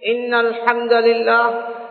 إن الحمد لله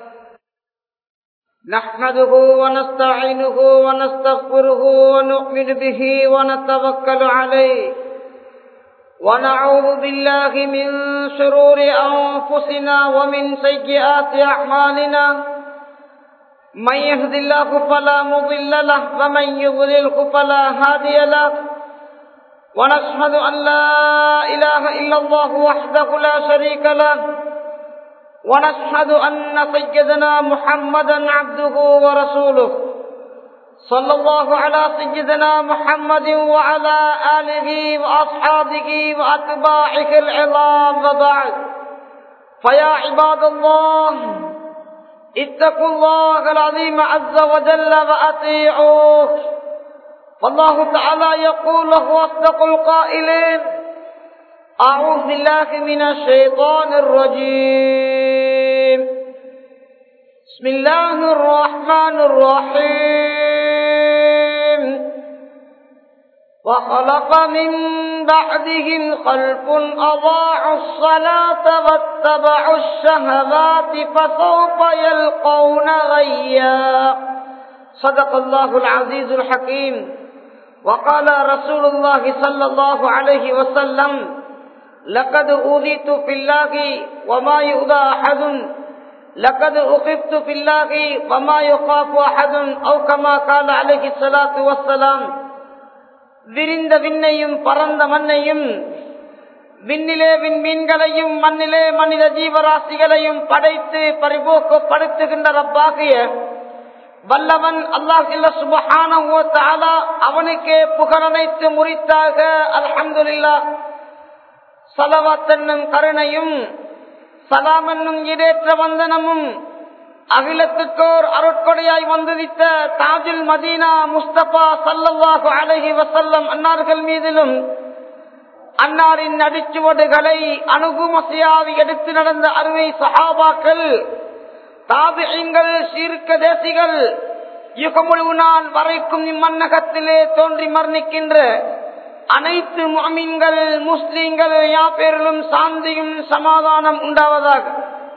نحمده ونستعينه ونستغفره ونؤمن به ونتوكل عليه ونعوذ بالله من شرور أنفسنا ومن سيئات أعمالنا من يهد الله فلا مضل له ومن يضلله فلا هادي له ونشهد أن لا إله إلا الله وحده لا شريك له ونشهد أن سيدنا محمدا عبده ورسوله صلى الله على سيدنا محمد وعلى آله وأصحابه وأتباعه العظام وبعد فيا عباد الله اتقوا الله العظيم عز وجل وأطيعوه فالله تعالى يقول له أصدق القائلين أعوذ بالله من الشيطان الرجيم بسم الله الرحمن الرحيم وخلق من بعدهم خلف أضاعوا الصلاة واتبعوا الشهوات فسوف يلقون غيا صدق الله العزيز الحكيم وقال رسول الله صلى الله عليه وسلم لقد أوذيت في الله وما يؤذى أحد لقد أخفت في الله وما يخاف أحد أو كما قال عليه الصلاة والسلام விரிந்த விண்ணையும் பரந்த மண்ணையும் விண்ணிலே விண்மீன்களையும் மண்ணிலே மனித ஜீவராசிகளையும் படைத்து பரிபோக்கப்படுத்துகின்ற ரப்பாகிய வல்லவன் அல்லாஹ் சுபஹான அவனுக்கே புகழனைத்து முறித்தாக அல்ஹம்துல்லா சலவாத்தன்னும் கருணையும் சலாம் என்னும் இடேற்ற வந்தனமும் அகிலத்துக்கோர் அருட்கொடையாய் வந்துதித்த தாஜுல் மதீனா முஸ்தபா சல்லல்லாஹு அலஹி வசல்லம் அன்னார்கள் மீதிலும் அன்னாரின் அடிச்சுவடுகளை அணுகுமசையாவி எடுத்து நடந்த அருமை சஹாபாக்கள் தாபியங்கள் சீர்க்க தேசிகள் யுகமுழு நாள் வரைக்கும் இம்மன்னகத்திலே தோன்றி மரணிக்கின்ற அனைத்து மாமீன்கள் முஸ்லீம்கள் யாப்பேரிலும் சாந்தியும் சமாதானம் உண்டாவதாக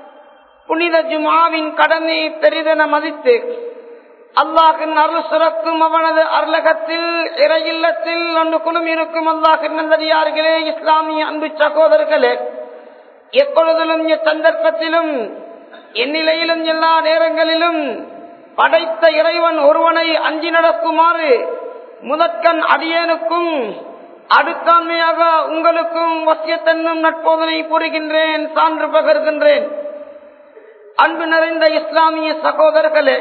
புனித ஜுமாவின் கடமை பெரிதென மதித்து அல்லாஹின் அருள் சுரக்கும் அவனது அருளகத்தில் இறையில்லத்தில் ஒன்று குழும் இருக்கும் அல்லாஹின் நந்தடியார்களே இஸ்லாமிய அன்பு சகோதரர்களே எப்பொழுதிலும் சந்தர்ப்பத்திலும் எந்நிலையிலும் எல்லா நேரங்களிலும் படைத்த இறைவன் ஒருவனை அஞ்சி நடக்குமாறு முதற்கண் அடியேனுக்கும் அடுத்தாண்மையாக உங்களுக்கும் வசியத்தன்னும் நட்போதனை புரிகின்றேன் சான்று பகர்கின்றேன் அன்பு நிறைந்த இஸ்லாமிய சகோதரர்களே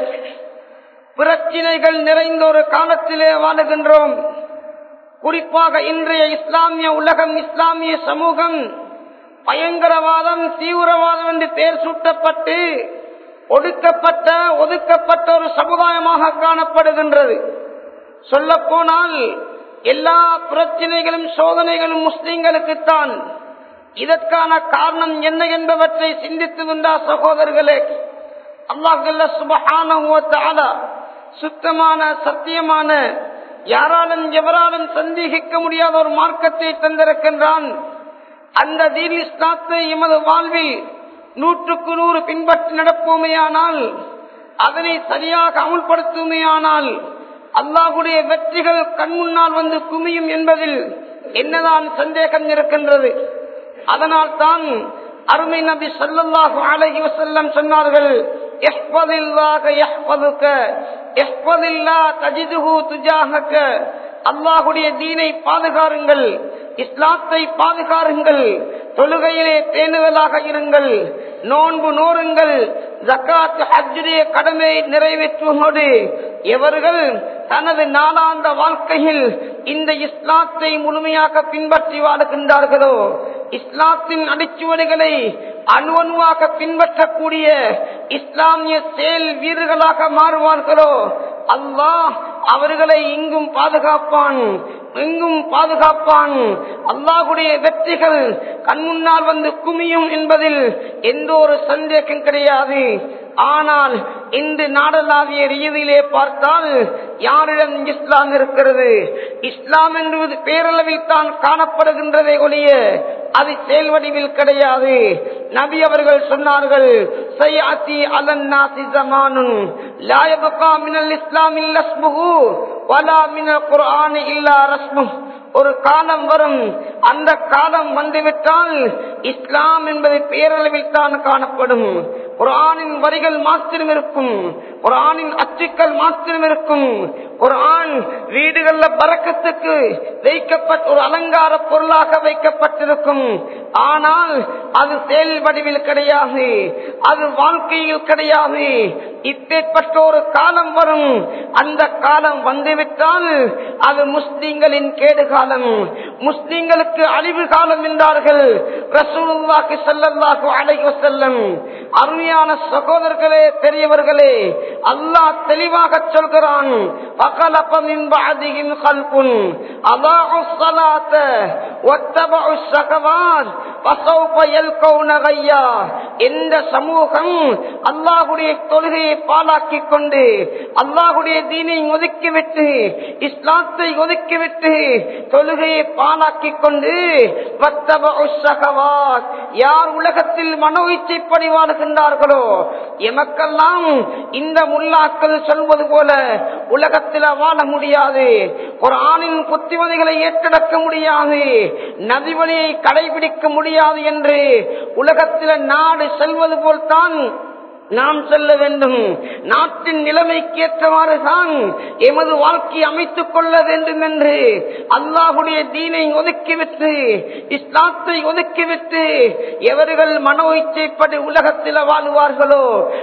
பிரச்சினைகள் நிறைந்த ஒரு காலத்திலே வாழுகின்றோம் குறிப்பாக இன்றைய இஸ்லாமிய உலகம் இஸ்லாமிய சமூகம் பயங்கரவாதம் தீவிரவாதம் என்று பெயர் சூட்டப்பட்டு ஒடுக்கப்பட்ட ஒதுக்கப்பட்ட ஒரு சமுதாயமாக காணப்படுகின்றது சொல்ல போனால் எல்லா பிரச்சனைகளும் சோதனைகளும் முஸ்லிம்களுக்குத்தான் இதற்கான காரணம் என்ன என்பவற்றை சிந்தித்து வந்தா சகோதரர்களே அல்லாஹல்ல சுபகான சுத்தமான சத்தியமான யாராலும் எவராலும் சந்தேகிக்க முடியாத ஒரு மார்க்கத்தை தந்திருக்கின்றான் அந்த தீன் இஸ்லாத்தை எமது வாழ்வில் நூற்றுக்கு நூறு பின்பற்றி நடப்போமையானால் அதனை சரியாக அமுல்படுத்துமையானால் அல்லாஹுடைய வெற்றிகள் கண்முன்னால் வந்து குமியும் என்பதில் என்னதான் சந்தேகம் இருக்கின்றது அதனால் தான் அருமை நபி சொல்லல்லாஹு அழகி வசல்லம் சொன்னார்கள் அல்லாஹுடைய தீனை பாதுகாருங்கள் இஸ்லாத்தை பாதுகாருங்கள் தொழுகையிலே பேணுதலாக இருங்கள் நோன்பு நோருங்கள் ஜக்காத் ஹஜ்ஜுடைய கடமையை நிறைவேற்றுவதோடு எவர்கள் தனது நாளாந்த வாழ்க்கையில் இந்த இஸ்லாத்தை முழுமையாக பின்பற்றி வாழுகின்றார்களோ இஸ்லாத்தின் அடிச்சுவடுகளை அணுவணுவாக பின்பற்றக்கூடிய இஸ்லாமிய செயல் வீரர்களாக மாறுவார்களோ அல்லாஹ் அவர்களை இங்கும் பாதுகாப்பான் எங்கும் பாதுகாப்பான் அல்லாஹுடைய வெற்றிகள் கண்முன்னால் வந்து குமியும் என்பதில் எந்த ஒரு சந்தேகம் கிடையாது ஆனால் இந்த நாடலாவிய ரீதியிலே பார்த்தால் யாரிடம் இஸ்லாம் இருக்கிறது இஸ்லாம் என்பது பேரளவில் தான் காணப்படுகின்றதே ஒழிய அது செயல் வடிவில் கிடையாது நபி அவர்கள் சொன்னார்கள் சையாத்தி அலன்னாசி ஜமானுன் லா யபகா மினல் இஸ்லாமில் லஸ்முஹு வலா மினல் குர்ஆனி இல்லா ரஸ்முஹு ஒரு காலம் வரும் அந்த காலம் வந்துவிட்டால் இஸ்லாம் என்பது பேரளவில் தான் காணப்படும் குரானின் வரிகள் மாத்திரம் இருக்கும் குரானின் அச்சுக்கள் மாத்திரம் இருக்கும் குரான் வீடுகள்ல பறக்கத்துக்கு வைக்கப்பட்ட ஒரு அலங்கார பொருளாக வைக்கப்பட்டிருக்கும் ஆனால் அது செயல் வடிவில் கிடையாது அது வாழ்க்கையில் கிடையாது இப்பேற்பட்ட ஒரு காலம் வரும் அந்த காலம் வந்துவிட்டால் அது முஸ்லிம்களின் கேடு காலம் முஸ்லிம்களுக்கு அழிவு காலம் என்றார்கள் ரசூலுல்லாஹி ஸல்லல்லாஹு அலைஹி வஸல்லம் அருமையான சகோதரர்களே பெரியவர்களே அல்லாஹ் தெளிவாக சொல்கிறான் فخلق من بعدهم خلق أضاعوا الصلاة واتبعوا الشهوات فسوف يلقون غيا எந்த சமூகம் அல்லாஹுடைய தொழுகையை பாலாக்கி கொண்டு அல்லாஹுடைய தீனை ஒதுக்கிவிட்டு இஸ்லாத்தை ஒதுக்கிவிட்டு தொழுகையை பாலாக்கி கொண்டு யார் உலகத்தில் மனோ இச்சைப்படி வாழ்கின்றார்களோ எமக்கெல்லாம் இந்த முல்லாக்கள் சொல்வது போல உலகத்தில் வாழ முடியாது ஒரு ஆணின் புத்திமதிகளை ஏற்றெடுக்க முடியாது நதிவழியை கடைபிடிக்க முடியாது என்று உலகத்தில் நாடு செல்வது போல்தான் நாம் செல்ல வேண்டும் நாட்டின் நிலைமைக்கு ஏற்றவாறு தான் எமது வாழ்க்கை அமைத்துக் கொள்ள வேண்டும் என்று அல்லாஹுடைய தீனை ஒதுக்கிவிட்டு இஸ்லாத்தை ஒதுக்கிவிட்டு எவர்கள் மனோ இச்சைப்படி உலகத்தில் வாழ்வார்களோ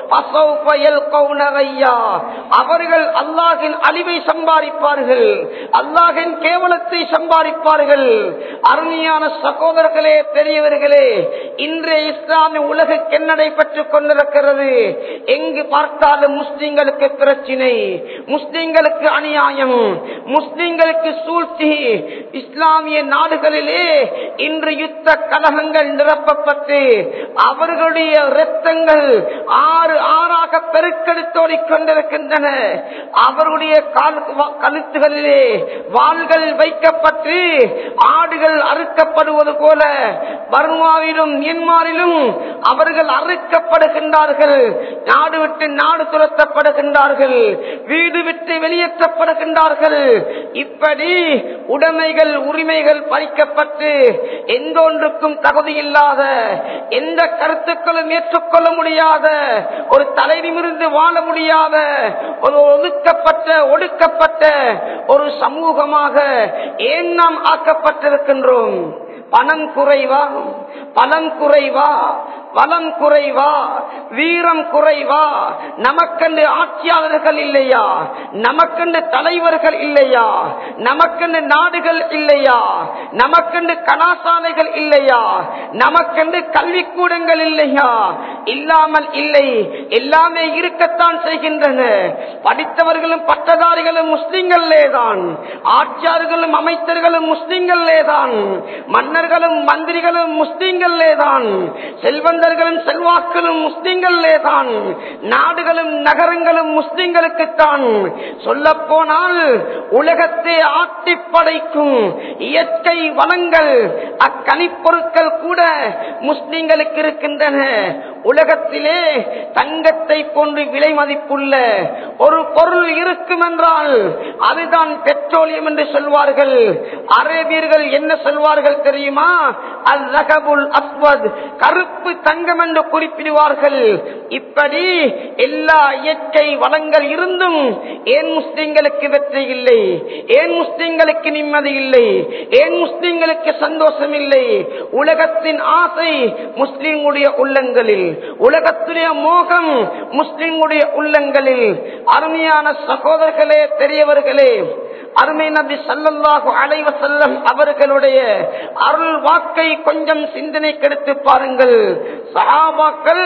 அவர்கள் அல்லாஹின் அழிவை சம்பாதிப்பார்கள் அல்லாஹின் கேவலத்தை சம்பாதிப்பார்கள் அருமையான சகோதரர்களே பெரியவர்களே இன்றைய இஸ்லாமிய உலகுக்கு என்ன பெற்றுக் கொண்டிருக்கிறது எங்கு பார்த்தாலும் முஸ்லிம்களுக்கு பிரச்சினை முஸ்லிம்களுக்கு அநியாயம் முஸ்லிம்களுக்கு சூழ்ச்சி இஸ்லாமிய நாடுகளிலே இன்று யுத்த கலகங்கள் நிரப்பப்பட்டு அவர்களுடைய இரத்தங்கள் ஆறு ஆறாக பெருக்கெடுத்தோடிக் கொண்டிருக்கின்றன அவர்களுடைய கழுத்துகளிலே வாள்கள் வைக்கப்பட்டு ஆடுகள் அறுக்கப்படுவது போல பர்மாவிலும் மியன்மாரிலும் அவர்கள் அறுக்கப்படுகின்றார்கள் நாடு விட்டு நாடு துரத்தப்படுகின்றார்கள் வீடு விட்டு வெளியேற்றப்படுகின்றார்கள் இப்படி உடைமைகள் உரிமைகள் பறிக்கப்பட்டு எந்த ஒன்றுக்கும் தகுதியில்லாத எந்த கருத்துக்களும் ஏற்றுக்கொள்ள முடியாத ஒரு தலை நிமிர்ந்து வாழ முடியாத ஒரு ஒதுக்கப்பட்ட ஒடுக்கப்பட்ட ஒரு சமூகமாக ஏன் நாம் ஆக்கப்பட்டிருக்கின்றோம் பணம் குறைவா பலம் குறைவா பலம் குறைவா வீரம் குறைவா நமக்கென்று ஆட்சியாளர்கள் இல்லையா நமக்கென்று தலைவர்கள் இல்லையா நமக்கென்று நாடுகள் இல்லையா நமக்கென்று கலாசாலைகள் இல்லையா நமக்கென்று கல்விக்கூடங்கள் இல்லையா இல்லாமல் இல்லை எல்லாமே இருக்கத்தான் செய்கின்றன படித்தவர்களும் பட்டதாரிகளும் முஸ்லிம்களே தான் ஆட்சியாளர்களும் அமைச்சர்களும் முஸ்லிம்களே தான் மன்னர்களும் மந்திரிகளும் முஸ்லிம்களே தான் செல்வந்தர்களும் செல்வாக்களும் முஸ்லிம்களே தான் நாடுகளும் நகரங்களும் முஸ்லிம்களுக்குத்தான் சொல்ல போனால் உலகத்தை ஆட்டி படைக்கும் இயற்கை வளங்கள் அக்கனிப்பொருட்கள் கூட முஸ்லிம்களுக்கு இருக்கின்றன உலகத்திலே தங்கத்தை போன்று விலை மதிப்புள்ள ஒரு பொருள் இருக்கும் என்றால் அதுதான் பெட்ரோலியம் என்று சொல்வார்கள் அரேபியர்கள் என்ன சொல்வார்கள் தெரியுமா அல் ரகபுல் அஸ்வத் கருப்பு தங்கம் என்று குறிப்பிடுவார்கள் இப்படி எல்லா இயற்கை வளங்கள் இருந்தும் ஏன் முஸ்லிம்களுக்கு வெற்றி இல்லை ஏன் முஸ்லிம்களுக்கு நிம்மதி இல்லை ஏன் முஸ்லிம்களுக்கு சந்தோஷம் இல்லை உலகத்தின் ஆசை முஸ்லிம்களுடைய உள்ளங்களில் உலகத்துடைய மோகம் முஸ்லிம்களுடைய உள்ளங்களில் அருமையான சகோதரர்களே பெரியவர்களே அருமை நபி சல்லல்லாஹு அலைவ செல்லம் அவர்களுடைய அருள் வாக்கை கொஞ்சம் சிந்தனை கெடுத்து பாருங்கள் சஹாபாக்கள்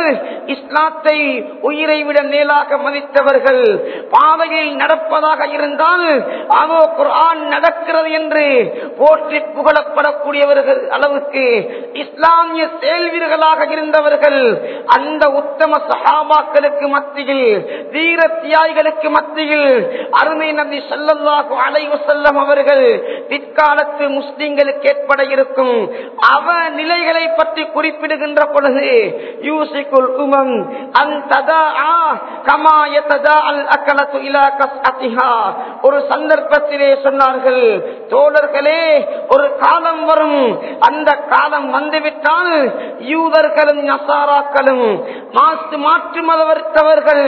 இஸ்லாத்தை உயிரை விட மேலாக மதித்தவர்கள் பாதையில் நடப்பதாக இருந்தால் அதோ குர்ஆன் நடக்கிறது என்று போற்றி புகழப்படக்கூடியவர்கள் அளவுக்கு இஸ்லாமிய செயல்வீர்களாக இருந்தவர்கள் அந்த உத்தம சகாபாக்களுக்கு மத்தியில் வீர தியாகிகளுக்கு மத்தியில் அருமை நபி ஸல்லல்லாஹு அலைஹி வஸல்லம் அவர்கள் பிற்காலத்து முஸ்லிம்களுக்கு ஏற்பட இருக்கும் அவ நிலைகளை பற்றி குறிப்பிடுகின்ற பொழுது யூசிக்குல் உமம் அன் ததாஆ கமா யததாஅல் அக்கலத்து இலா கஸ்அத்திஹா ஒரு சந்தர்ப்பத்திலே சொன்னார்கள் தோழர்களே ஒரு காலம் வரும் அந்த காலம் வந்துவிட்டால் யூதர்களும் நசாராக்களும் மாற்று மாற்று மதவர்த்தவர்கள்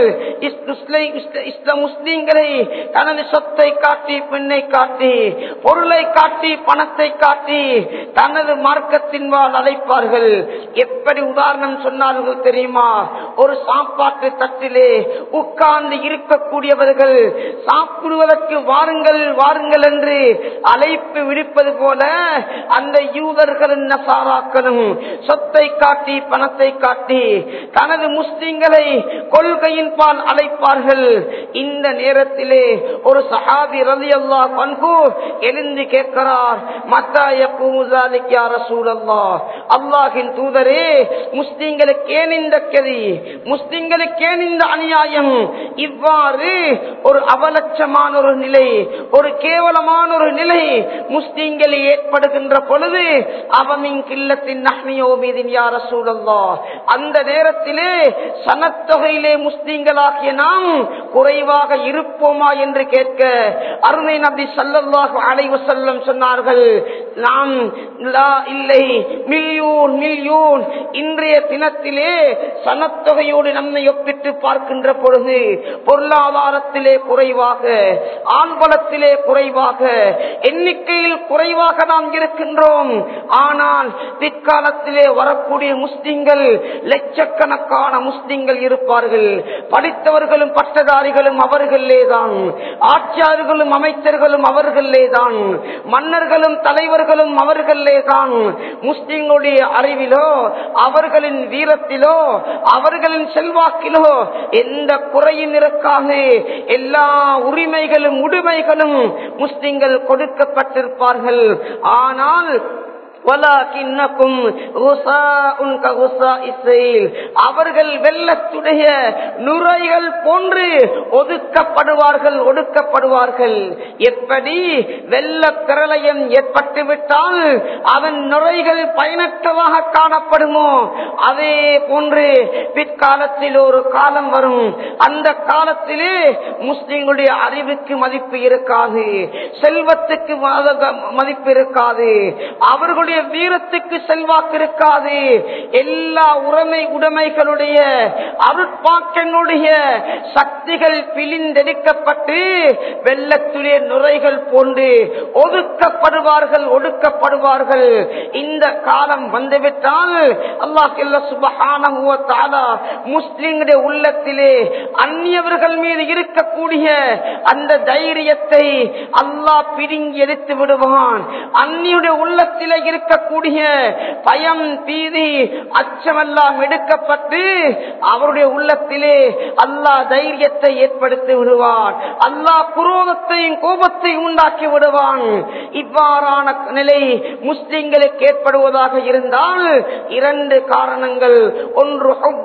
முஸ்லீம்களை தனது சொத்தை காட்டி பெண்ணை காட்டி பொருளை காட்டி பணத்தை காட்டி தனது மார்க்கத்தின் வாழ் அழைப்பார்கள் எப்படி உதாரணம் சொன்னார்கள் தெரியுமா ஒரு சாப்பாட்டு தட்டிலே உட்கார்ந்து இருக்கக்கூடியவர்கள் சாப்பிடுவதற்கு வாருங்கள் வாருங்கள் என்று அழைப்பு விடுப்பது போல அந்த யூதர்களும் நசாராக்களும் சொத்தை காட்டி பணத்தை காட்டி தனது முஸ்லிம்களை கொள்கையின் பால் அழைப்பார்கள் இந்த நேரத்திலே ஒரு சஹாபி ரதி அல்லா பண்பு எழுந்து கேட்கிறார் மத்தாய பூமுசாலிக்கார சூழல்லா அல்லாஹின் தூதரே முஸ்லிம்களுக்கு ஏன் இந்த கதி முஸ்லிம்களுக்கு ஏன் இந்த அநியாயம் இவ்வாறு ஒரு அவலட்சமான ஒரு நிலை ஒரு கேவலமான ஒரு நிலை முஸ்லிம்களை ஏற்படுகின்ற பொழுது அவமின் கில்லத்தின் நஹ்னியோ மீதின் யார சூழல்லா அந்த நேரத்திலே சனத்தொகையிலே முஸ்லிம்களாகிய நாம் குறைவாக இருப்போமா என்று கேட்க அருணை நபி சல்லல்லாஹு அலைவு செல்லம் சொன்னார்கள் நாம் லா இல்லை மில்யூன் மில்யூன் இன்றைய தினத்திலே சனத்தொகையோடு நம்மை ஒப்பிட்டு பார்க்கின்ற பொழுது பொருளாதாரத்திலே குறைவாக ஆண்பலத்திலே குறைவாக எண்ணிக்கையில் குறைவாக நாம் இருக்கின்றோம் ஆனால் பிற்காலத்திலே வரக்கூடிய முஸ்லிம்கள் லட்சக்கணக்கான முஸ்லிம்கள் இருப்பார்கள் படித்தவர்களும் பட்டதாரிகளும் அவர்களே தான் ஆட்சியாளர்களும் அமைச்சர்களும் அவர்களே தான் மன்னர்களும் தலைவர்களும் அவர்களே தான் முஸ்லிம்களுடைய அறிவிலோ அவர்களின் வீரத்திலோ அவர்களின் செல்வாக்கிலோ எந்த குறையும் இருக்காது எல்லா உரிமைகளும் உடைமைகளும் முஸ்லிம்கள் கொடுக்கப்பட்டிருப்பார்கள் ஆனால் அவர்கள் வெள்ளத்துடைய நுரைகள் போன்று ஒதுக்கப்படுவார்கள் ஒடுக்கப்படுவார்கள் எப்படி வெள்ள பிரளயம் ஏற்பட்டு விட்டால் அவன் நுரைகள் பயனற்றதாக காணப்படுமோ அதே போன்று பிற்காலத்தில் ஒரு காலம் வரும் அந்த காலத்திலே முஸ்லிம்களுடைய அறிவுக்கு மதிப்பு இருக்காது செல்வத்துக்கு மதிப்பு இருக்காது அவர்களுடைய வீரத்துக்கு செல்வாக்கு இருக்காது எல்லா உடைமை உடைமைகளுடைய அருட்பாக்கனுடைய சக்திகள் பிழிந்தெடுக்கப்பட்டு வெள்ளத்துடைய நுரைகள் போன்று ஒதுக்கப்படுவார்கள் ஒடுக்கப்படுவார்கள் இந்த காலம் வந்துவிட்டால் அல்லாஹ் சுபஹான முஸ்லிம்களுடைய உள்ளத்திலே அந்நியவர்கள் மீது இருக்கக்கூடிய அந்த தைரியத்தை அல்லாஹ் பிடுங்கி எடுத்து விடுவான் அந்நியுடைய உள்ளத்திலே இருக்கக்கூடிய பயம் பீதி அச்சமெல்லாம் எடுக்கப்பட்டு அவருடைய உள்ளத்திலே அல்லாஹ் தைரியத்தை ஏற்படுத்தி விடுவான் அல்லாஹ் குரோதத்தையும் கோபத்தையும் உண்டாக்கி விடுவான் இவ்வாறான நிலை முஸ்லிம்களுக்கு ஏற்படுவதாக இருந்தால் இரண்டு காரணங்கள் ஒன்று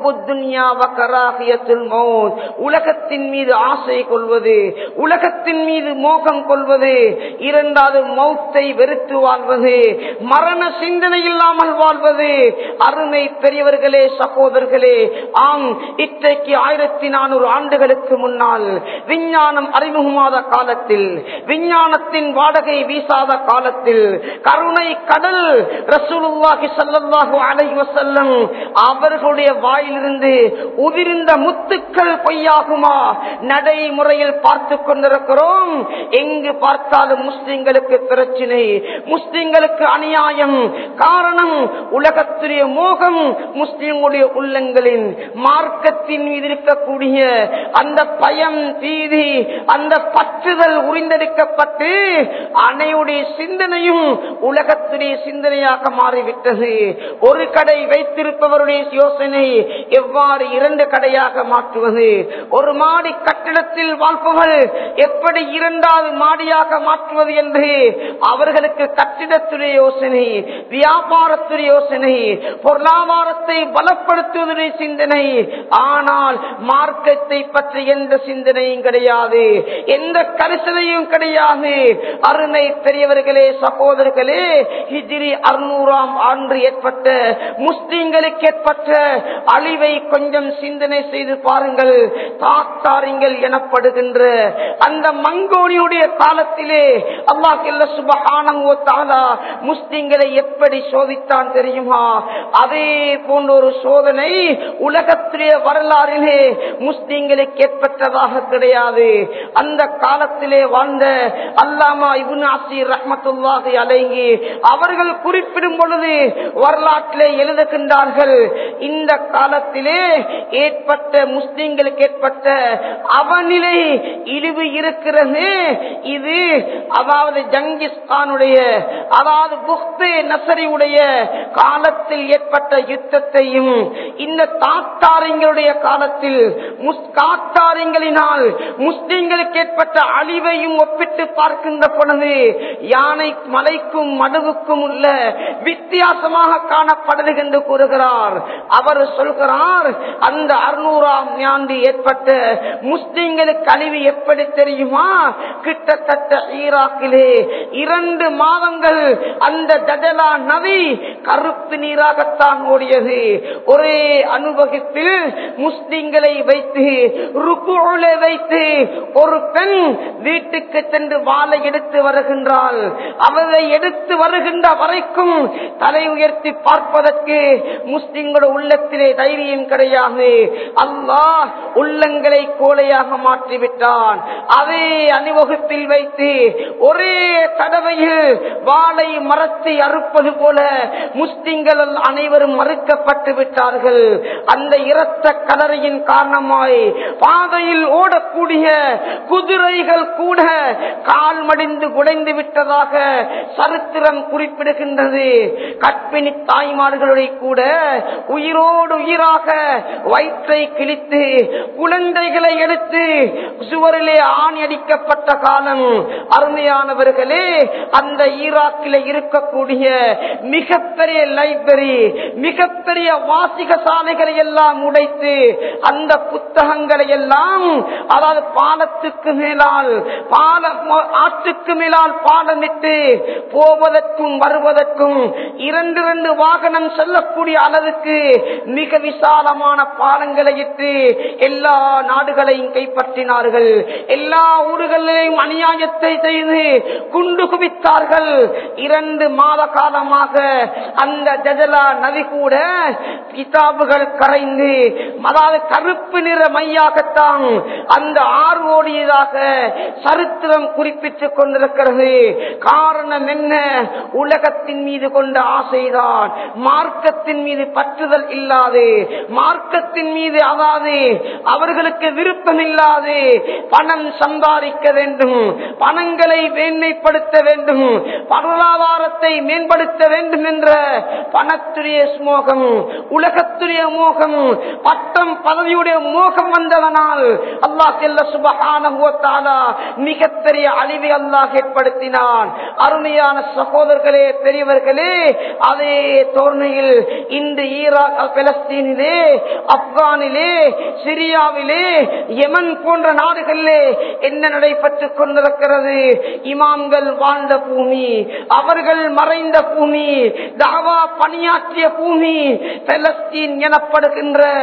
உலகத்தின் மீது ஆசை கொள்வது உலகத்தின் மீது மோகம் கொள்வது இரண்டாவது மௌத்தை வெறுத்து வாழ்வது மரண சிந்தனை இல்லாமல் வாழ்வது அருமை பெரியவர்களே சகோதரர்களே ஆம் இன்றைக்கு ஆயிரத்தி நானூறு ஆண்டுகளுக்கு முன்னால் விஞ்ஞானம் அறிமுகமாத காலத்தில் விஞ்ஞானத்தின் வாடகை வீசாத காலத்தில் கருணை கடல் ரசூலுல்லாஹி ஸல்லல்லாஹு அலைஹி வஸல்லம் அவர்களுடைய வாயிலிருந்து உதிர்ந்த முத்துக்கள் பொய்யாகுமா நடைமுறையில் பார்த்து கொண்டிருக்கிறோம் எங்கு பார்த்தாலும் முஸ்லிம்களுக்கு பிரச்சனை முஸ்லிம்களுக்கு அநியாயம் அநியாயம் காரணம் உலகத்துடைய மோகம் முஸ்லிம்களுடைய உள்ளங்களின் மார்க்கத்தின் மீது இருக்கக்கூடிய அந்த பயம் தீதி அந்த பற்றுதல் உறிந்தெடுக்கப்பட்டு அனைவருடைய சிந்தனையும் உலகத்துடைய சிந்தனையாக மாறிவிட்டது ஒரு கடை வைத்திருப்பவருடைய யோசனை எவ்வாறு இரண்டு கடையாக மாற்றுவது ஒரு மாடி கட்டிடத்தில் வாழ்பவர்கள் எப்படி இரண்டாவது மாடியாக மாற்றுவது என்று அவர்களுக்கு கட்டிடத்துடைய யோசனை வியாபாரத்துடைய யோசனை பொருளாதாரத்தை பலப்படுத்துவதுடைய சிந்தனை ஆனால் மார்க்கத்தை பற்றி எந்த சிந்தனையும் கிடையாது எந்த கரிசனையும் கிடையாது அருமை பெரியவர்களே சகோதரர்களே ஹிஜிரி அறுநூறாம் ஆண்டு ஏற்பட்ட முஸ்லிம்களுக்கு ஏற்பட்ட அழிவை கொஞ்சம் சிந்தனை செய்து பாருங்கள் தாத்தாரிங்கள் எனப்படுகின்ற அந்த மங்கோலியுடைய காலத்திலே அல்லாஹ் சுபகானா முஸ்லிம்களை எப்படி சோதித்தான் தெரியுமா அதே போன்ற ஒரு சோதனை உலகத்திலே வரலாறிலே முஸ்லிம்களுக்கு ஏற்பட்டதாக கிடையாது அந்த காலத்திலே வாழ்ந்த அல்லாமா இபுன் ஆசிர் ரஹமத்துல்லாஹி அலைங்கி அவர்கள் குறிப்பிடும் பொழுது வரலாற்றிலே எழுதுகின்றார்கள் இந்த காலத்திலே ஏற்பட்ட முஸ்லிம்களுக்கு ஏற்பட்ட அவநிலை இழிவு இருக்கிறது இது அதாவது ஜங்கிஸ்கானுடைய அதாவது புக்தே நசரியுடைய காலத்தில் ஏற்பட்ட யுத்தத்தையும் இந்த தாத்தாரிங்களுடைய காலத்தில் காத்தாரிங்களினால் முஸ்லிம்களுக்கு ஏற்பட்ட அழிவையும் ஒப்பிட்டு பார்க்கின்ற பொழுது யானை மலைக்கும் மடுவுக்கும் உள்ள வித்தியாசமாக காணப்படுது என்று கூறுகிறார் அவர் சொல்கிறார் அந்த அறுநூறாம் ஆண்டு ஏற்பட்ட முஸ்லிம்களுக்கு அழிவு எப்படி தெரியுமா கிட்டத்தட்ட ஈராக்கிலே இரண்டு மாதங்கள் அந்த ஜடலா நதி கருப்பு நீராகத்தான் ஓடியது ஒரே அனுபவத்தில் முஸ்லிம்களை வைத்து ருக்குழ வைத்து ஒரு பெண் வீட்டுக்கு சென்று வாழை எடுத்து வருகின்றாள் அவரை எடுத்து வருகின்ற வரைக்கும் தலை உயர்த்தி பார்ப்பதற்கு முஸ்லிம்களோட உள்ளத்திலே தைரியம் கிடையாது அல்லாஹ் உள்ளங்களை கோலையாக மாற்றிவிட்டான் அதே அணிவகுப்பில் வைத்து ஒரே தடவையில் வாழை மரத்தை அறுப்பது போல முஸ்லிம்கள் அனைவரும் மறுக்கப்பட்டு விட்டார்கள் அந்த இரத்த கலரையின் காரணமாய் பாதையில் ஓடக்கூடிய குதிரைகள் கூட கால் மடிந்து குடைந்து விட்டதாக சரித்திரம் குறிப்பிடுகின்றது கற்பிணி தாய்மார்களுடைய கூட உயிரோடு உயிராக வயிற்றை கிழித்து குழந்தைகளை எடுத்து சுவரிலே ஆணி அடிக்கப்பட்ட காலம் அருமையானவர்களே அந்த ஈராக்கில் இருக்கக்கூடிய மிகப்பெரிய லைப்ரரி மிகப்பெரிய வாசிக சாலைகளை எல்லாம் உடைத்து அந்த புத்தகங்களை எல்லாம் அதாவது பாலத்துக்கு மேலால் பால ஆற்றுக்கு மேலால் பாலமிட்டு போவதற்கும் வருவதற்கும் இரண்டு இரண்டு வாகனம் செல்லக்கூடிய அளவுக்கு மிக விசாலமான பாலங்களை இட்டு எல்லா நாடுகளையும் கைப்பற்றினார்கள் எல்லா ஊர்களிலையும் அநியாயத்தை செய்து குண்டு குவித்தார்கள் இரண்டு மாத காலமாக அந்த ஜஜலா நதி கூட கிதாபுகள் கரைந்து அதாவது கருப்பு நிற மையாகத்தான் அந்த ஆறு ஓடியதாக சரித்திரம் குறிப்பிட்டுக் கொண்டிருக்கிறது காரணம் என்ன உலகத்தின் மீது கொண்ட ஆசைதான் மார்க்கத்தின் மீது பற்றுதல் இல்லாது மார்க்கத்தின் மீது அதாவது அவர்களுக்கு விருப்பம் இல்லாது பணம் சம்பாதிக்க வேண்டும் பணங்களை மேன்மைப்படுத்த வேண்டும் பொருளாதாரத்தை மேம்படுத்த வேண்டும் என்ற பணத்துடைய மோகம் உலகத்துடைய மோகம் பட்டம் பதவியுடைய மோகம் வந்ததனால் அல்லாஹ் செல்ல சுபகான மிகப்பெரிய அழிவை அல்லாஹ் ஏற்படுத்தினான் அருமையான சகோதரர்களே பெரியவர்களே அதே தோர்ணையில் இன்று ஈராக் பலஸ்தீனிலே ஆப்கானிலே சிரியாவிலே யமன் போன்ற நாடுகளிலே என்ன நடைபெற்றுக் கொண்டிருக்கிறது இமாம்கள் வாழ்ந்த பூமி அவர்கள் மறைந்த பூமி தாவா பணியாற்றிய பூமி பலஸ்தீன் எனப்படுகின்ற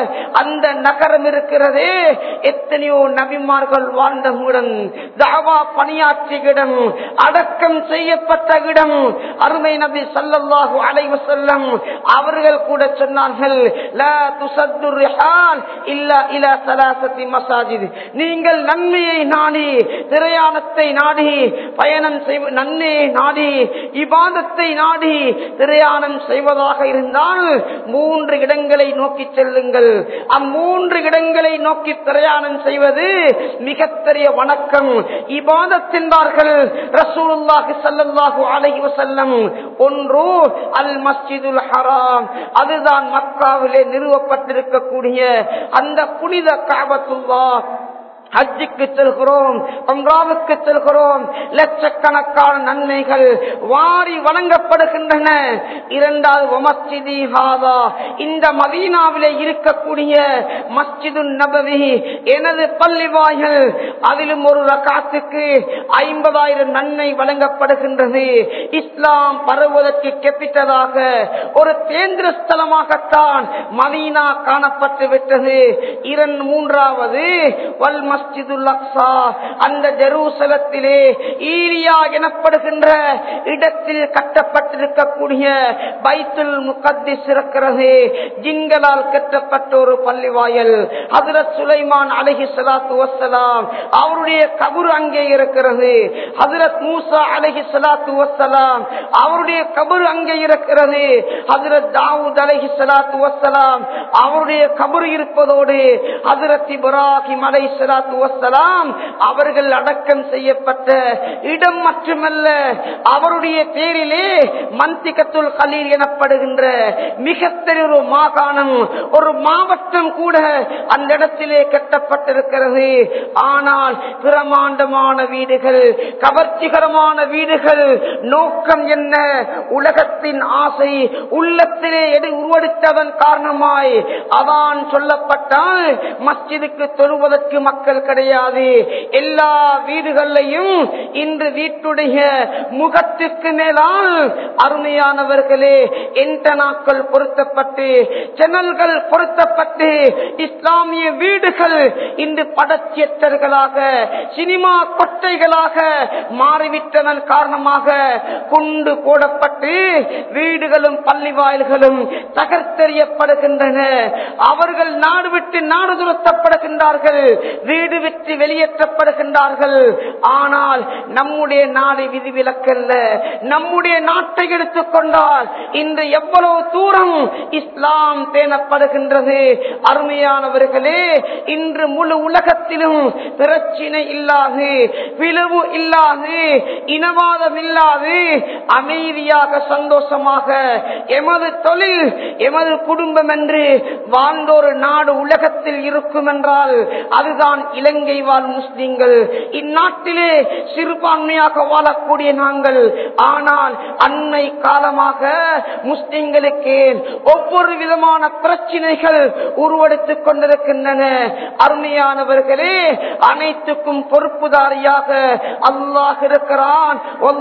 அந்த நகரம் இருக்கிறதே எத்தனையோ நபிமார்கள் வாழ்ந்த இடம் தாவா பணியாற்றிய இடம் அடக்கம் செய்யப்பட்ட இடம் அருமை நபி சல்லல்லாஹு அலைஹி வஸல்லம் அவர்கள் கூட சொன்னார்கள் லா துசத்து ரிஹால் இல்லா இலா சலாசத்தி மசாஜித் நீங்கள் நன்மையை நாடி திரையானத்தை நாடி பயணம் செய்வ நன்மையை நாடி இபாதத்தை நாடி திரையாணம் செய்வதாக இருந்தால் மூன்று இடங்களை நோக்கி செல்லுங்கள் அம்மூன்று இடங்களை நோக்கி பிரயாணம் செய்வது மிகப்பெரிய வணக்கம் இபாதத்தின்பார்கள் ரசூலுல்லாஹி ஸல்லல்லாஹு அலைஹி வஸல்லம் ஒன்று அல் மஸ்ஜிதுல் ஹராம் அதுதான் மக்காவிலே நிறுவப்பட்டிருக்கக்கூடிய அந்த புனித காபத்துல்லாஹ் ஹஜ்ஜுக்கு செல்கிறோம் அம்ராவுக்கு செல்கிறோம் லட்சக்கணக்கான நன்மைகள் வாரி வழங்கப்படுகின்றன இரண்டாவது மஸ்ஜிதி ஹாதா இந்த மதீனாவிலே இருக்கக்கூடிய மஸ்ஜிது நபவி எனது பள்ளி வாயில் அதிலும் ஒரு ரகாத்துக்கு ஐம்பதாயிரம் நன்மை வழங்கப்படுகின்றது இஸ்லாம் பரவுவதற்கு கெப்பிட்டதாக ஒரு கேந்திர ஸ்தலமாகத்தான் மதீனா காணப்பட்டு விட்டது இரண்டு மூன்றாவது வல் மஸ்ஜிதுல் அக்ஸா அந்த ஜெருசலத்திலே ஈரியா எனப்படுகின்ற இடத்தில் கட்டப்பட்டிருக்கக்கூடிய பைத்துல் முகத்திஸ் இருக்கிறது ஜிங்களால் கட்டப்பட்ட ஒரு பள்ளிவாயல் ஹசரத் சுலைமான் அலஹி சலாத்து வசலாம் அவருடைய கபுர் அங்கே இருக்கிறது ஹசரத் மூசா அலஹி சலாத்து வசலாம் அவருடைய கபுர் அங்கே இருக்கிறது ஹசரத் தாவூத் அலஹி சலாத்து வசலாம் அவருடைய கபுர் இருப்பதோடு ஹசரத் இப்ராஹிம் அலை சலாத்து வசலாம் அவர்கள் அடக்கம் செய்யப்பட்ட இடம் மட்டுமல்ல அவருடைய பேரிலே மந்திகத்துல் கலீல் எனப்படுகின்ற மிகப்பெரிய ஒரு மாகாணம் ஒரு மாவட்டம் கூட அந்த இடத்திலே கட்டப்பட்டிருக்கிறது ஆனால் பிரமாண்டமான வீடுகள் கவர்ச்சிகரமான வீடுகள் நோக்கம் என்ன உலகத்தின் ஆசை உள்ளத்திலே எடு உருவெடுத்ததன் காரணமாய் அதான் சொல்லப்பட்டால் மஸ்ஜிதுக்கு தொழுவதற்கு மக்கள் கிடையாது எல்லா வீடுகளையும் இன்று வீட்டுடைய முகத்துக்கு மேலால் அருமையானவர்களே என்டனாக்கள் பொருத்தப்பட்டு ஜன்னல்கள் பொருத்தப்பட்டு இஸ்லாமிய வீடுகள் இன்று படச்சியற்றர்களாக சினிமா கொட்டைகளாக மாறிவிட்டதன் காரணமாக குண்டு போடப்பட்டு வீடுகளும் பள்ளி வாயில்களும் தகர்த்தெறியப்படுகின்றன அவர்கள் நாடு விட்டு நாடு துரத்தப்படுகின்றார்கள் வீடு விட்டு வெளியேற்றப்படுகின்றார்கள் ஆனால் நம்முடைய நாடு விதிவிலக்கல்ல நம்முடைய நாட்டை எடுத்துக்கொண்டால் இன்று எவ்வளவு தூரம் இஸ்லாம் பேணப்படுகின்றது அருமையானவர்களே இன்று முழு உலகத்திலும் பிரச்சினை இல்லாது பிளவு இல்லாது இனவாதம் இல்லாது அமைதியாக சந்தோஷமாக எமது தொழில் எமது குடும்பம் என்று வாழ்ந்தோரு நாடு உலகத்தில் இருக்கும் என்றால் அதுதான் இலங்கை வாழ் முஸ்லிம்கள் இந்நாட்டிலே சிறுபான்மையாக வாழக்கூடிய நாங்கள் ஆனால் அண்மை காலமாக முஸ்லிம்களுக்கு ஒவ்வொரு விதமான பிரச்சனைகள் உருவெடுத்துக் கொண்டிருக்கின்றன அருமையானவர்களே அனைத்துக்கும் பொறுப்புதாரியாக அல்லாஹ் இருக்கிறான்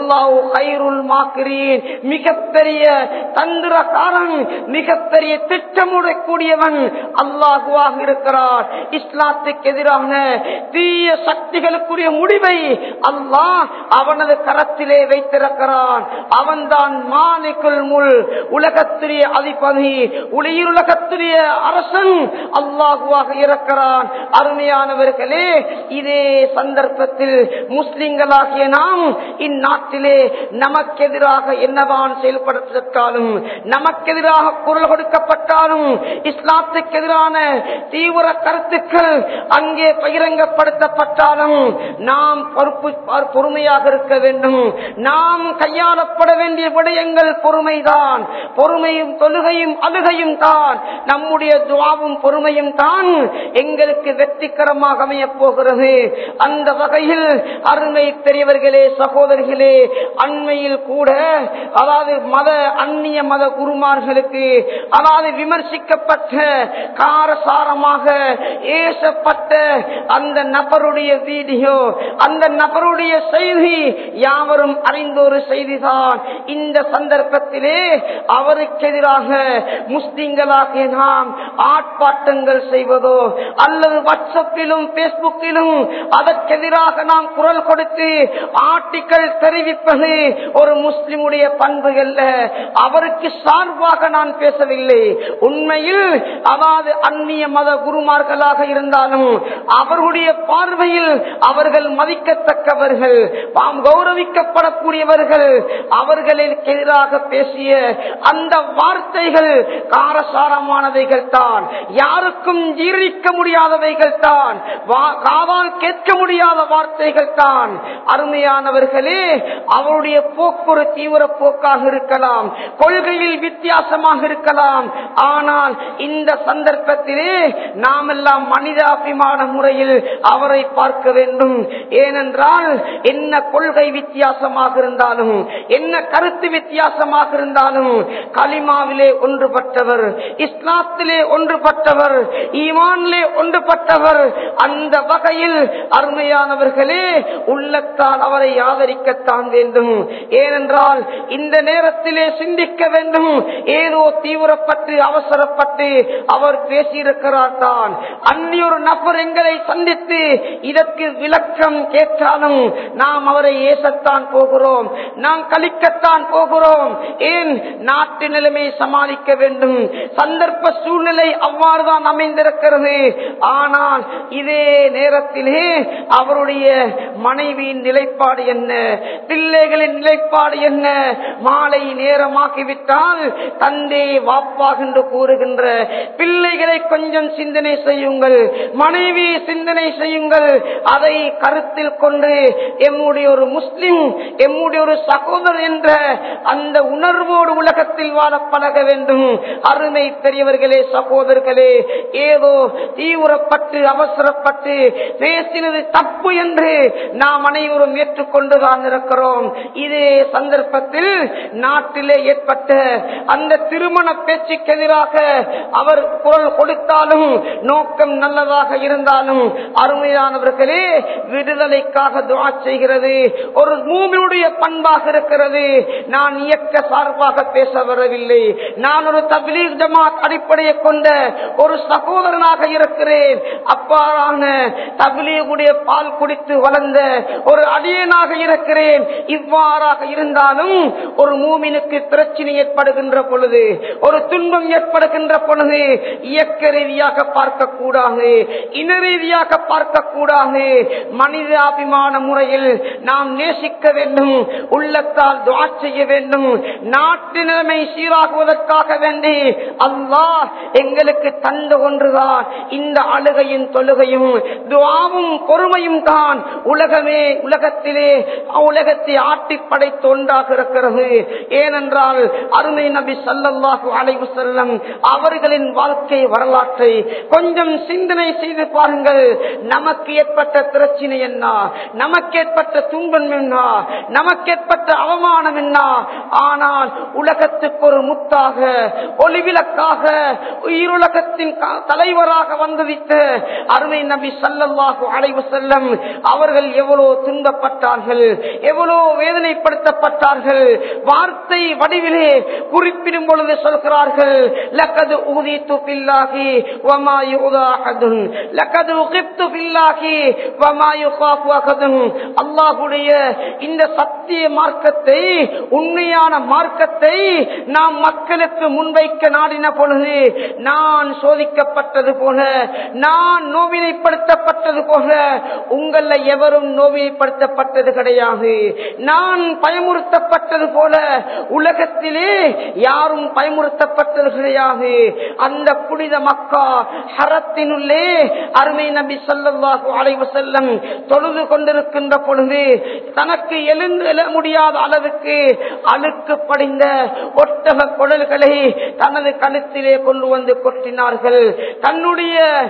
மிகப்பெரிய தந்திரக்காரன் மிகப்பெரிய திட்டமுடக்கூடியவன் அல்லாஹுவாக இருக்கிறார் இஸ்லாத்துக்கு எதிரான தீய சக்திகளுக்குரிய முடிவை அல்லாஹ் அவனது கரத்திலே வைத்திருக்கிறான் அவன்தான் மாலிக்குள் முள் உலகத்திலே அதிபதி உலகத்திலே அரசன் அல்லாஹுவாக இருக்கிறான் அருமையானவர்களே இதே சந்தர்ப்பத்தில் முஸ்லிம்களாகிய நாம் இந்நாட்டிலே நமக்கு எதிராக என்னதான் செயல்படுத்தாலும் நமக்கு எதிராக குரல் கொடுக்கப்பட்டாலும் இஸ்லாத்துக்கு எதிரான தீவிர கருத்துக்கள் அங்கே பகிரங்கப்படுத்தப்பட்டாலும் நாம் பொறுப்பு பொறுமையாக இருக்க வேண்டும் நாம் கையாளப்பட வேண்டிய விடயங்கள் பொறுமைதான் பொறுமையும் தொழுகையும் அழுகையும் தான் நம்முடைய துவாவும் பொறுமையும் தான் எங்களுக்கு வெற்றிகரமாக அமையப் போகிறது அந்த வகையில் அருமை பெரியவர்களே சகோதரிகளே அண்மையில் கூட அதாவது மத அந்நிய மத குருமார்களுக்கு அதாவது விமர்சிக்கப்பட்ட காரசாரமாக ஏசப்பட்ட அந்த நபருடைய வீடியோ அந்த நபருடைய செய்தி யாவரும் அறிந்த ஒரு செய்திதான் இந்த சந்தர்ப்பத்திலே அவருக்கு எதிராக முஸ்லிம்களாகிய நாம் ஆர்ப்பாட்டங்கள் செய்வதோ அல்லது வாட்ஸ்அப்பிலும் பேஸ்புக்கிலும் அதற்கெதிராக நாம் குரல் கொடுத்து ஆர்டிக்கல் தெரிவிப்பது ஒரு முஸ்லிமுடைய பண்புகள்ல அவருக்கு சார்பாக நான் பேசவில்லை உண்மையில் அதாவது அந்நிய மத குருமார்களாக இருந்தாலும் அவர்களுடைய பார்வையில் அவர்கள் மதிக்கத்தக்கவர்கள் நாம் கௌரவிக்கப்படக்கூடியவர்கள் அவர்களுக்கு எதிராக பேசிய அந்த வார்த்தைகள் காரசாரமானவைகள் தான் யாருக்கும் ஜீர்ணிக்க முடியாதவைகள் தான் காவால் கேட்க முடியாத வார்த்தைகள் தான் அருமையானவர்களே அவருடைய போக்கு ஒரு தீவிர போக்காக இருக்கலாம் கொள்கையில் வித்தியாசமாக இருக்கலாம் ஆனால் இந்த சந்தர்ப்பத்திலே நாம் எல்லாம் மனிதாபிமான முறையில் அவரை பார்க்க வேண்டும் ஏனென்றால் என்ன கொள்கை வித்தியாசமாக இருந்தாலும் என்ன கருத்து வித்தியாசமாக இருந்தாலும் கலிமாவிலே ஒன்றுபட்டவர் இஸ்லாத்திலே ஒன்றுபட்டவர் ஈமானிலே ஒன்றுபட்டவர் அந்த வகையில் அருமையானவர்களே உள்ளத்தால் அவரை ஆதரிக்கத்தான் வேண்டும் ஏனென்றால் இந்த நேரத்திலே சிந்திக்க வேண்டும் ஏதோ தீவிரப்பட்டு அவசரப்பட்டு அவர் பேசியிருக்கிறார் தான் அந்நியொரு நபர் எங்களை சந்தித்து இதற்கு விளக்கம் கேட்டாலும் நாம் அவரை ஏசத்தான் போகிறோம் நாம் கழிக்கத்தான் போகிறோம் ஏன் நாட்டு நிலைமை சமாளிக்க வேண்டும் சந்தர்ப்ப சூழ்நிலை அவ்வாறுதான் அமைந்திருக்கிறது ஆனால் இதே நேரத்திலே அவருடைய மனைவியின் நிலைப்பாடு என்ன பிள்ளைகளின் நிலைப்பாடு என்ன மாலை நேரமாக்கிவிட்டால் தந்தை வாப்பாக என்று கூறுகின்ற பிள்ளைகளை கொஞ்சம் சிந்தனை செய்யுங்கள் மனைவி சிந்தனை செய்யுங்கள் அதை கருத்தில் கொண்டு எம்முடைய ஒரு முஸ்லிம் எம்முடைய ஒரு சகோதரர் என்ற அந்த உணர்வோடு உலகத்தில் வாழ பழக வேண்டும் அருமை பெரியவர்களே சகோதரர்களே ஏதோ தீவிரப்பட்டு அவசரப்பட்டு பேசினது தப்பு என்று நாம் அனைவரும் ஏற்றுக்கொண்டுதான் இருக்கிறோம் இதே சந்தர்ப்பத்தில் நாட்டிலே ஏற்பட்ட அந்த திருமண பேச்சுக்கு எதிராக அவர் குரல் கொடுத்தாலும் நோக்கம் நல்லதாக இருந்தாலும் அருமையானவர்களே விடுதலைக்காக துவா செய்கிறது ஒரு மூமியுடைய பண்பாக இருக்கிறது நான் இயக்க சார்பாக பேச வரவில்லை நான் ஒரு தபிலீக் ஜமாத் அடிப்படையை கொண்ட ஒரு சகோதரனாக இருக்கிறேன் அப்பாறான தபிலீகுடைய பால் குடித்து வளர்ந்த ஒரு அடியனாக இருக்கிறேன் இவ்வாறாக இருந்தாலும் ஒரு மூமினுக்கு பிரச்சனை ஏற்படுகின்ற பொழுது ஒரு துன்பம் ஏற்படுகின்ற பொழுது இயக்க ரீதியாக பார்க்க கூடாது இன ரீதியாக பார்க்க கூடாது மனிதாபிமான முறையில் நாம் நேசிக்க வேண்டும் உள்ளத்தால் துவா செய்ய வேண்டும் நாட்டு நிலைமை சீராகுவதற்காக வேண்டி அல்லாஹ் எங்களுக்கு தந்த ஒன்றுதான் இந்த அழுகையும் தொழுகையும் துவாவும் பொறுமையும் தான் உலகமே உலகத்திலே உலகத்தை ஆட்டி படைத்த ஒன்றாக இருக்கிறது ஏனென்றால் அருமை நபி சல்லல்லாஹு அலைவு செல்லம் அவர்களின் வாழ்க்கை வரலாற்றை கொஞ்சம் சிந்தனை செய்து பாருங்கள் நமக்கு ஏற்பட்ட பிரச்சனை என்ன நமக்கு ஏற்பட்ட துன்பம் என்ன நமக்கு ஏற்பட்ட அவமானம் என்ன ஆனால் உலகத்துக்கு ஒரு முத்தாக ஒளிவிளக்காக உயிருலகத்தின் தலைவராக வந்துவித்த அருமை நபி சல்லல்லாஹு அலைவு செல்லம் அவர்கள் எவ்வளவு துன்பப்பட்டார்கள் எவ்வளவு வேதனைப்படுத்தப்பட்டார்கள் வார்த்தை வடிவிலே குறிப்பிடும் பொழுது சொல்கிறார்கள் லக்கது ஊதித்து பில்லாகி வமாயு உதாகதுன் லக்கது உகிப்து பில்லாகி வமாயு காப்புவகதுன் அல்லாஹுடைய இந்த சத்திய மார்க்கத்தை உண்மையான மார்க்கத்தை நாம் மக்களுக்கு முன்வைக்க நாடின பொழுது நான் சோதிக்கப்பட்டது போல நான் நோவினைப்படுத்தப்பட்டது போல உங்கள எவரும் நோவினைப்படுத்தப்பட்டது கிடையாது நான் பயமுறுத்தப்பட்டது போல உலகத்திலே யாரும் பயமுறுத்தப்பட்டது கிடையாது அந்த புனித மக்கா ஹரத்தினுள்ளே அருமை நபி சொல்லவாகு அலைவு செல்லம் தொழுது கொண்டிருக்கின்ற பொழுது தனக்கு எழுந்து எழ முடியாத அளவுக்கு அழுக்கு படிந்த ஒட்டக குழல்களை தனது கழுத்திலே கொண்டு வந்து கொட்டினார்கள் தன்னுடைய புட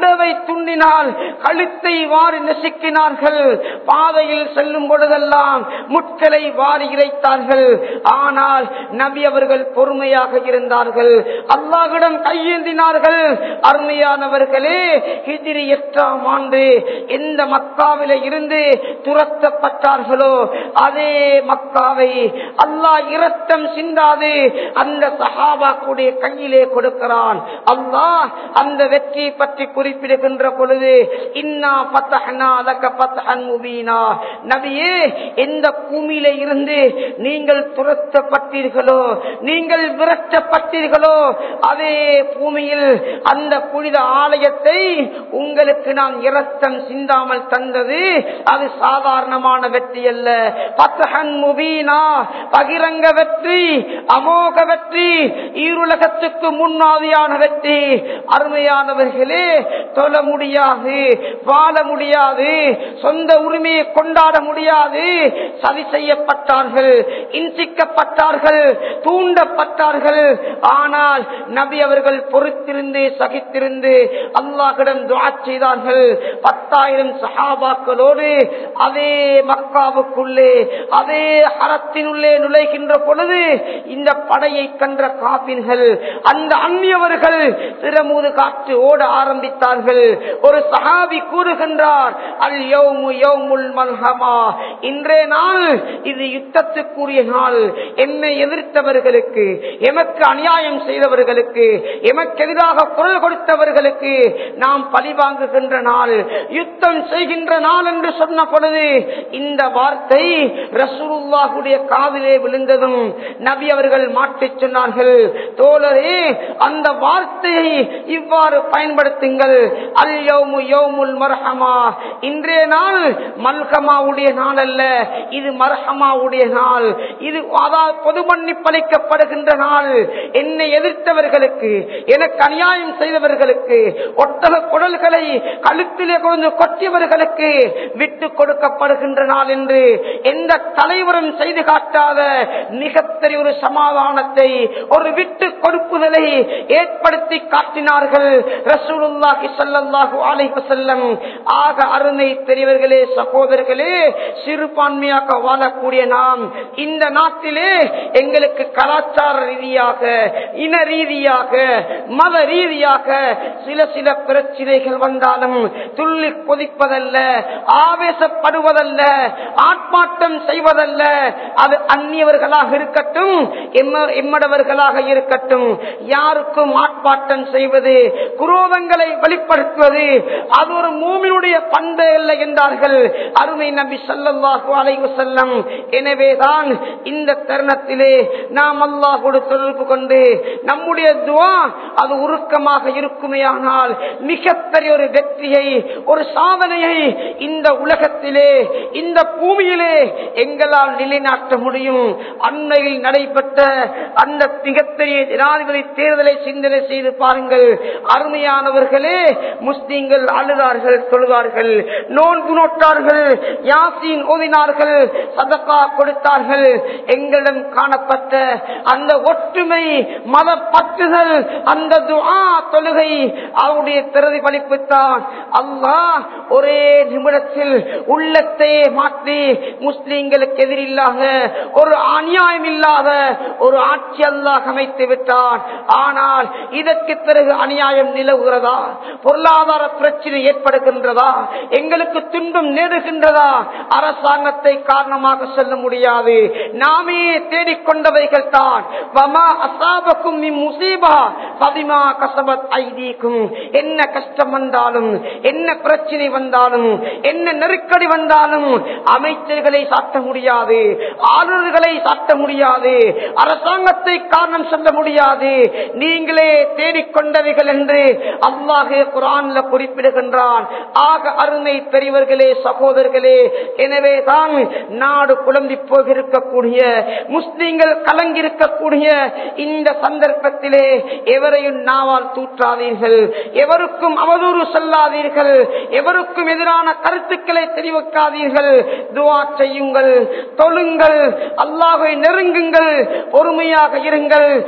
உழவை துண்டினால் கழுத்தை வாரி நெசுக்கினார்கள் பாதையில் செல்லும் பொழுதெல்லாம் முட்களை வாரி இறைத்தார்கள் ஆனால் நபி அவர்கள் பொறுமையாக இருந்தார்கள் அல்லாஹ்விடம் கையேந்தினார்கள் அருமையானவர்களே ஹிஜ்ரி எட்டாம் ஆண்டு எந்த மக்காவில இருந்து துரத்தப்பட்டார்களோ அதே மக்காவை அல்லாஹ் இரத்தம் சிந்தாது அந்த சஹாபாக்குடைய கையிலே கொடுக்கிறான் அல்லாஹ் அந்த வெற்றியை பற்றி குறிப்பிடுகின்ற பொழுது இன்னா பத்தஹனா லக பத்ஹன் முபீனா நபியே எந்த பூமியில இருந்து நீங்கள் துரத்தப்பட்டீர்களோ நீங்கள் விரட்டப்பட்டீர்களோ அதே பூமியில் அந்த புனித ஆலயத்தை உங்களுக்கு நான் இரத்தம் சிந்தாமல் தந்தது அது சாதாரணமான வெற்றி அல்ல பத்தஹன் முபீனா பகிரங்க வெற்றி அமோக வெற்றி ஈருலகத்துக்கு முன்னாதியான வெற்றி அருமையானவர்களே தொழ முடியாது வாழ முடியாது சொந்த உரிமையை கொண்டாட முடியாது சதி செய்யப்பட்டார்கள் இன்சிக்கப்பட்டார்கள் தூண்டப்பட்டார்கள் ஆனால் நபி அவர்கள் பொறுத்திருந்து சகித்திருந்து அல்லாஹிடம் துவா செய்தார்கள் பத்தாயிரம் சஹாபாக்களோடு அதே மக்காவுக்குள்ளே அதே ஹரத்தினுள்ளே நுழைகின்ற பொழுது இந்த படையை கன்ற காப்பின்கள் அந்த அந்நியவர்கள் சிறமூது காற்று ஓட ஆரம்பித்தார்கள் ஒரு சஹாபி கூறுகின்றார் அல் யௌமு யௌமுல் மல்ஹமா இன்றைய நாள் இது யுத்தத்துக்குரிய நாள் என்னை எதிர்த்தவர்களுக்கு எமக்கு அநியாயம் செய்தவர்களுக்கு எமக்கு எதிராக குரல் கொடுத்தவர்களுக்கு நாம் பழிவாங்குகின்ற நாள் யுத்தம் செய்கின்ற நாள் என்று சொன்ன பொழுது இந்த வார்த்தை ரசூலுல்லாஹுடைய காதிலே விழுந்ததும் நபி அவர்கள் மாற்றிச் சொன்னார்கள் தோழரே அந்த வார்த்தையை இவ்வாறு பயன்படுத்துங்கள் அல் யௌமு யௌமுல் மர்ஹமா இன்றைய நாள் மல்கமாவுடைய நாள் அல்ல இது மர்ஹமாவுடைய நாள் இது அதாவது பொது மன்னிப்பளிக்கப்படுகின்ற நாள் என்னை எதிர்த்தவர்களுக்கு எனக்கு அநியாயம் செய்தவர்களுக்கு ஒட்டக குடல்களை கழுத்திலே கொண்டு கொட்டியவர்களுக்கு விட்டு கொடுக்கப்படுகின்ற நாள் என்று எந்த தலைவரும் செய்து காட்டாத மிகப்பெரிய ஒரு சமாதானத்தை ஒரு விட்டு கொடுப்புதலை ஏற்படுத்தி காட்டினார்கள் ரசூலுல்லாஹி ஸல்லல்லாஹு அலைஹி வஸல்லம் ஆக அருமை பெரியவர்களே சகோதரர்களே சிறுபான்மையாக வாழக்கூடிய நாம் இந்த நாட்டிலே எங்களுக்கு கலாச்சார ரீதியாக இன ரீதியாக மத ரீதியாக சில சில பிரச்சனைகள் வந்தாலும் துள்ளி கொதிப்பதல்ல ஆவேசப்படுவதல்ல ஆட்மாட்டம் செய்வதல்ல அது அந்நியவர்களாக இருக்கட்டும் எம்ம- எம்மடவர்களாக இருக்கட்டும் யாருக்கும் ஆட்பாட்டம் செய்வது குரோதங்களை வெளிப்படுத்துவது அது ஒரு மூமினுடைய பண்பு இல்லை என்றார்கள் அருமை நபி ஸல்லல்லாஹு அலைஹி வஸல்லம் எனவேதான் இந்த தருணத்திலே நாம் அல்லாஹோடு தொடர்பு கொண்டு நம்முடைய துவா அது உருக்கமாக இருக்குமேயானால் மிகப்பெரிய ஒரு வெற்றியை ஒரு சாதனையை இந்த உலகத்திலே இந்த பூமியிலே எங்களால் நிலைநாட்ட முடியும் அண்மையில் நடைபெற்ற அந்த மிகப்பெரிய ஜனாதிபதி தேர்தலை சிந்தனை செய்து பாருங்கள் அருமையானவர்களே முஸ்லீம்கள் அழுதார்கள் தொழுதார்கள் நோன்பு நோட்டார்கள் யாசின் ஓதினார்கள் சதக்கா கொடுத்தார்கள் எங்களிடம் காணப்பட்ட அந்த ஒற்றுமை மத பற்றுதல் அந்த துஆ தொழுகை அவருடைய பிரதிபலிப்பு தான் அல்லாஹ் ஒரே நிமிடத்தில் உள்ளத்தை மாற்றி முஸ்லீம்களுக்கு எதிரில்லாத ஒரு அநியாயம் இல்லாத ஒரு ஆட்சி அல்லாஹ் அமைத்து விட்டான் ஆனால் இதற்கு பிறகு அநியாயம் நிலவுகிறதா பொருளாதார பிரச்சனை ஏற்படுகின்றதா எங்களுக்கு துன்பம் நேருகின்றதா அரசாங்கத்தை காரணமாக சொல்ல முடியாது நாமே தேடிக்கொண்டவைகள் தான் வமா அசாபக்கும் முசீபா பதிமா கசபத் ஐதீக்கும் என்ன கஷ்டம் வந்தாலும் என்ன பிரச்சனை வந்தாலும் என்ன நெருக்கடி வந்தாலும் அமைச்சர்களை சாட்ட முடியாது ஆளுநர்களை சாட்ட முடியாது அரசாங்கத்தை காரணம் சொல்ல முடியாது நீங்களே தேடிக்கொண்டவைகள் என்று அல்லாஹே குரான்ல குறிப்பிடுகின்றான் ஆக அருமை பெரியவர்களே சகோதரர்களே எனவே தான் நாடு குழம்பி போகிருக்கக்கூடிய முஸ்லீம்கள் கலங்கிருக்கக்கூடிய இந்த சந்தர்ப்பத்திலே எவரையும் நாவால் தூற்றாதீர்கள் எவருக்கும் அவதூறு சொல்லாதீர்கள் எவருக்கும் எதிரான கருத்துக்களை தெரிவிக்காதீர்கள் துவா செய்யுங்கள் தொழுங்கள் அல்லாஹை நெருங்குங்கள் பொறுமையாக இருங்கள் அல்லாஹ்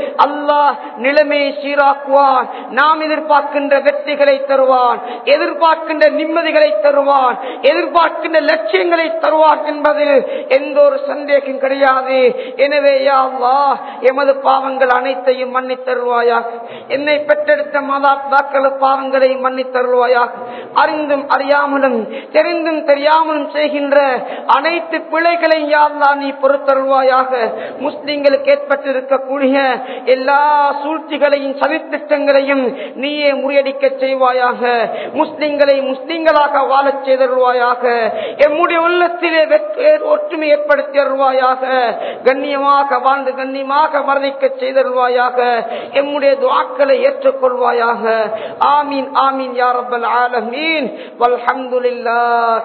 அல்லாஹ் நிலைமையை சீராக்குவான் நாம் எதிர்பார்க்கின்ற வெற்றிகளை தருவான் எதிர்பார்க்கின்ற நிம்மதிகளை தருவான் எதிர்பார்க்கின்ற லட்சியங்களை தருவான் என்பதில் எந்த ஒரு சந்தேகம் கிடையாது எனவே யா அல்லாஹ் எமது பாவங்கள் அனைத்தையும் மன்னித் தருவாயாக என்னை பெற்றெடுத்த மாதாத்தாக்கள் பாவங்களை மன்னித் தருவாயாக அறிந்தும் அறியாமலும் தெரிந்தும் தெரியாமலும் செய்கின்ற அனைத்து பிழைகளையும் யாழ்லா நீ பொறுத்தருவாயாக முஸ்லிம்களுக்கு ஏற்பட்டிருக்கக்கூடிய எல்லா சூழ்ச்சிகளையும் சதித்திட்டங்களையும் நீயே முறியடிக்க செய்வாயாக முஸ்லிம்களை முஸ்லிம்களாக வாழச் செய்தருவாயாக எம்முடைய உள்ளத்திலே வெற்றி- ஒற்றுமை ஏற்படுத்தி அருள்வாயாக கண்ணியமாக வாழ்ந்து கண்ணியமாக மரணிக்க செய்தருவாயாக எம்முடைய துவாக்களை ஏற்றுக்கொள்வாயாக ஆமீன் ஆமீன் யாரப்பல் ஆலமீன் வல்ஹம்துலில்லாஹ்